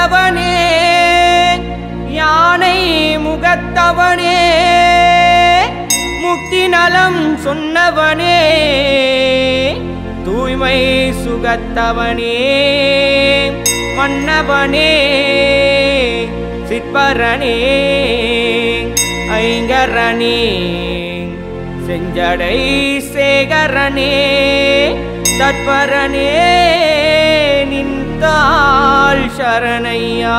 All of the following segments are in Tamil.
வந்தவனே யானை முகத்தவனே முக்தி நலம் சொன்னவனே தூய்மை சுகத்தவனே மன்னவனே சிற்பரனே ஐங்கரனே செஞ்சடை சேகரனே தற்பரனே நின்றாள் சரணையா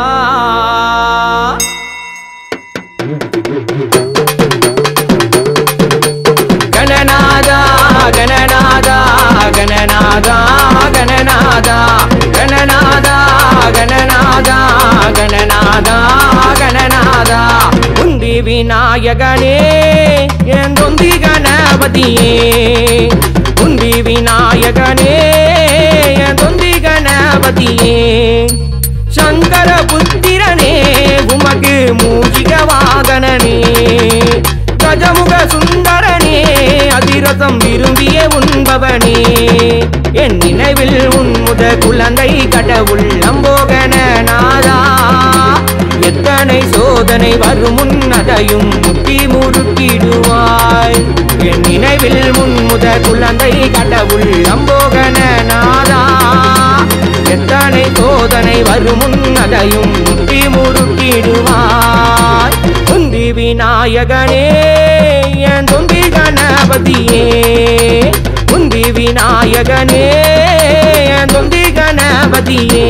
கணநாதா கணநாதா கணநாதா கணநாதா கணநாதா கணநாதா கணநாதா கணநாதா உந்தி விநாயகனே என் தொந்தி கணபதியே உந்தி விநாயகனே என் தொந்தி கணபதியே சங்கர புத்திரனே உமக்கு மூஷிக வாகனனே கஜமுக சுந்தரனே அதிரசம் விரும்பிய உண்பவனே என் நினைவில் உன் முத குழந்தை கடவுள் அம்போகன நாதா எத்தனை சோதனை வரும் முன்னதையும் முட்டி முறுக்கிடுவாய் என் நினைவில் முன் முத குழந்தை கடவுள் அம்போகன நாதா எத்தனை சோதனை வரும் முன்னதையும் முட்டி முறுக்கிடுவாய் துந்தி விநாயகனே என் துந்தி கணபதியே துந்தி விநாயகனே என் துந்தி கணபதியே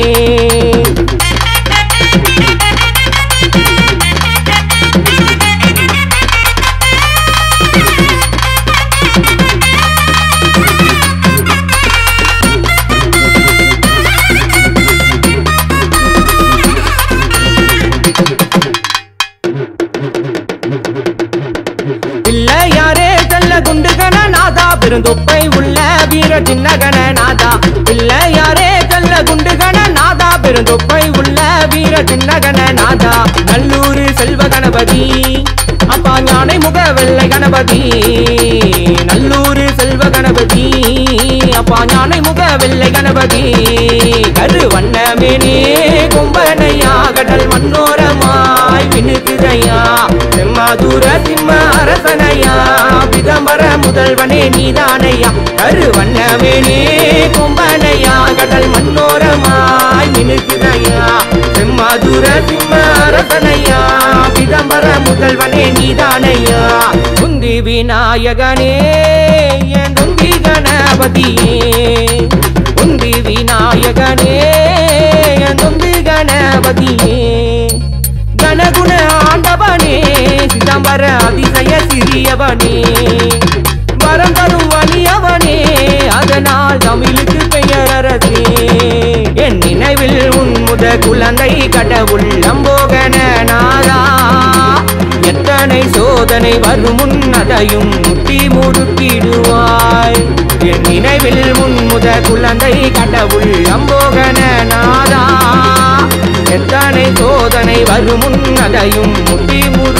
பிள்ளையாரே செல்ல குண்டுகன நாதா பெருந்தொப்பை உள்ள வீர சின்னகன நாதா பிள்ளையாரே செல்ல குண்டுகன நாதா பெருந்தொப்பை உள்ள வீர சின்னகன நாதா நல்லூர் செல்வ கணபதி அப்பா ஞானை முக வெள்ளை கணபதி நல்லூர் செல்வ கணபதி அப்பா ஞானை முக வெள்ளை கணபதி கரு வண்ணமேனே கும்பனையா கடல் மண்ணோரமாய் மினுக்குதையா செம்மாதூர சிம்ம அரசனையா பிதம்பர முதல்வனே நீதானையா கரு வண்ணமேனே கும்பனையா கடல் மண்ணோரமாய் மினுக்குதையா செம்மாதூர சிம்ம அரசனையா பிதம்பர முதல்வனே நீதானையா குந்தி விநாயகனே என் துந்தி கணபதியே குந்தி விநாயகனே என் துந்தி கணபதியே கணகுண ஆண்டவனே சிதம்பர அதிசய சிறியவனே வரம் தரும் வலியவனே அதனால் தமிழுக்கு பெயர் அரசே என் நினைவில் உன் முத குழந்தை கடவுள் அம்போகன நாதா எத்தனை சோதனை வரும் முன்னதையும் முட்டி முடுக்கிடுவாய் என் நினைவில் முன் முத குழந்தை கடவுள் அம்போகன நாதா எத்தனை சோதனை வரும் முன்னதையும் முட்டி முடு